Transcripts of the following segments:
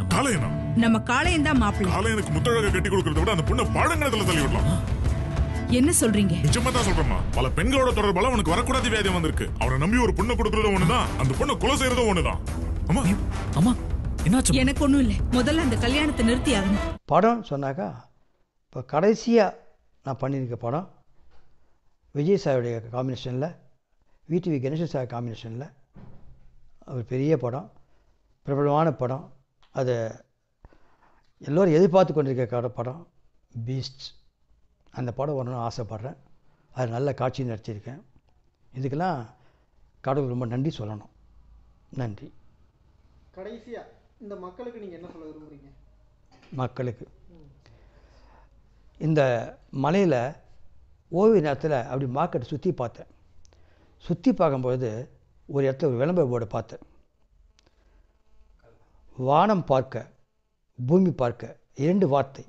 காளையனா நம்ம காளையன் தான் மாப்பிள்ளை காளையனுக்கு முத்தழக கட்டி கொடுக்கறத விட அந்த பொண்ணை பாடங்கணத்துல தள்ளி விடலாம் என்ன சொல்றீங்க நிஜமா தான் சொல்றேம்மா பல பெண்களோட தொடர்பால அவனுக்கு வரக்கூடாத வியாதி வந்திருக்கு அவனை நம்பி ஒரு பொண்ணை கொடுக்கறதும் ஒண்ணுதான் அந்த பொண்ணை கொலை செய்யறதும் ஒண்ணுதான் அம்மா அம்மா என்னாச்சு எனக்கு ஒண்ணும் இல்ல முதல்ல அந்த கல்யாணத்தை நிறுத்தி ஆகணும் படம் சொன்னாக்கா இப்போ கடைசியாக நான் பண்ணியிருக்க படம் விஜய் சாருடைய காம்பினேஷனில் விடிவி கணேசன் சார் காம்பினேஷனில் ஒரு பெரிய படம் பிரபலமான படம் அதை எல்லோரும் எதிர்பார்த்து கொண்டிருக்க கட- படம் பீஸ்ட் அந்த படம் வரணும்னு ஆசைப்பட்றேன் அது நல்ல காட்சி நடிச்சிருக்கேன் இதுக்கெல்லாம் கடவுள் ரொம்ப நன்றி சொல்லணும் நன்றி கடைசியா இந்த மக்களுக்கு நீங்க என்ன சொல்ல விரும்புறீங்க மக்களுக்கு இந்த மலையில் ஓய்வு நேரத்தில் அப்படி மார்க்கெட்டை சுற்றி பார்த்தேன் சுற்றி பார்க்கும்பொழுது ஒரு இடத்துல ஒரு விளம்பர போர்டை பார்த்தேன் வானம் பார்க்க பூமி பார்க்க இரண்டு வார்த்தை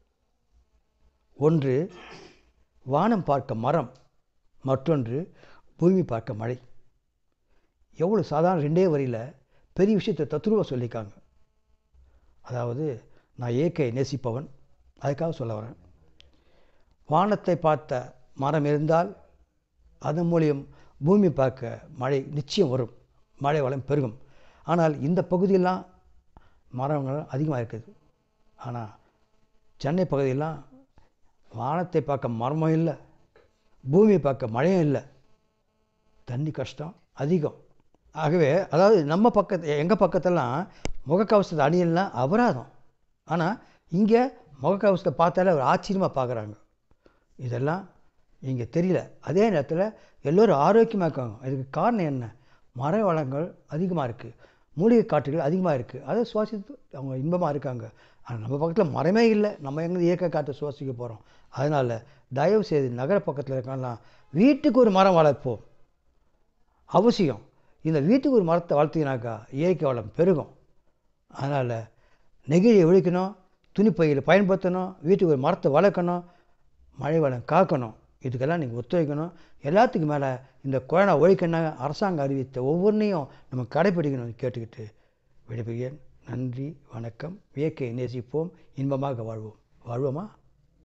ஒன்று வானம் பார்க்க மரம் மற்றொன்று பூமி பார்க்க மழை எவ்வளோ சாதாரண ரெண்டே வரியில் பெரிய விஷயத்தை தத்துருவாக சொல்லியிருக்காங்க அதாவது நான் இயற்கையை நேசிப்பவன் அதுக்காக சொல்ல வரேன் வானத்தை பார்த்த மரம் இருந்தால் அதன் மூலியம் பூமி பார்க்க மழை நிச்சயம் வரும் மழை வளம் பெருகும் ஆனால் இந்த பகுதியெல்லாம் மரங்கள் அதிகமாக இருக்குது ஆனால் சென்னை பகுதியெல்லாம் வானத்தை பார்க்க மரமும் இல்லை பூமியை பார்க்க மழையும் இல்லை தண்ணி கஷ்டம் அதிகம் ஆகவே அதாவது நம்ம பக்கத்து எங்கள் பக்கத்தெல்லாம் முகக்கவசத்தை அணியலாம் அபராதம் ஆனால் இங்கே முகக்கவசத்தை பார்த்தாலே ஒரு ஆச்சரியமாக பார்க்குறாங்க இதெல்லாம் இங்கே தெரியல அதே நேரத்தில் எல்லோரும் ஆரோக்கியமாக இருக்காங்க இதுக்கு காரணம் என்ன மர வளங்கள் அதிகமாக இருக்குது மூலிகை காற்றுகள் அதிகமாக இருக்குது அதை சுவாசித்து அவங்க இன்பமாக இருக்காங்க ஆனால் நம்ம பக்கத்தில் மரமே இல்லை நம்ம எங்கே இயற்கை காற்றை சுவாசிக்க போகிறோம் அதனால் தயவு செய்து நகர பக்கத்தில் இருக்கலாம் வீட்டுக்கு ஒரு மரம் வளர்ப்போம் அவசியம் இந்த வீட்டுக்கு ஒரு மரத்தை வளர்த்தீங்கனாக்கா இயற்கை வளம் பெருகும் அதனால் நெகிழியை ஒழிக்கணும் துணிப்பையில் பயன்படுத்தணும் வீட்டுக்கு ஒரு மரத்தை வளர்க்கணும் மழை வளம் காக்கணும் இதுக்கெல்லாம் நீங்கள் ஒத்துழைக்கணும் எல்லாத்துக்கும் மேலே இந்த கொரோனா ஒழிக்கணும் அரசாங்கம் அறிவித்த ஒவ்வொன்றையும் நம்ம கடைப்பிடிக்கணும்னு கேட்டுக்கிட்டு விடைபெறுகிறேன் நன்றி வணக்கம் இயற்கையை நேசிப்போம் இன்பமாக வாழ்வோம் வாழ்வோமா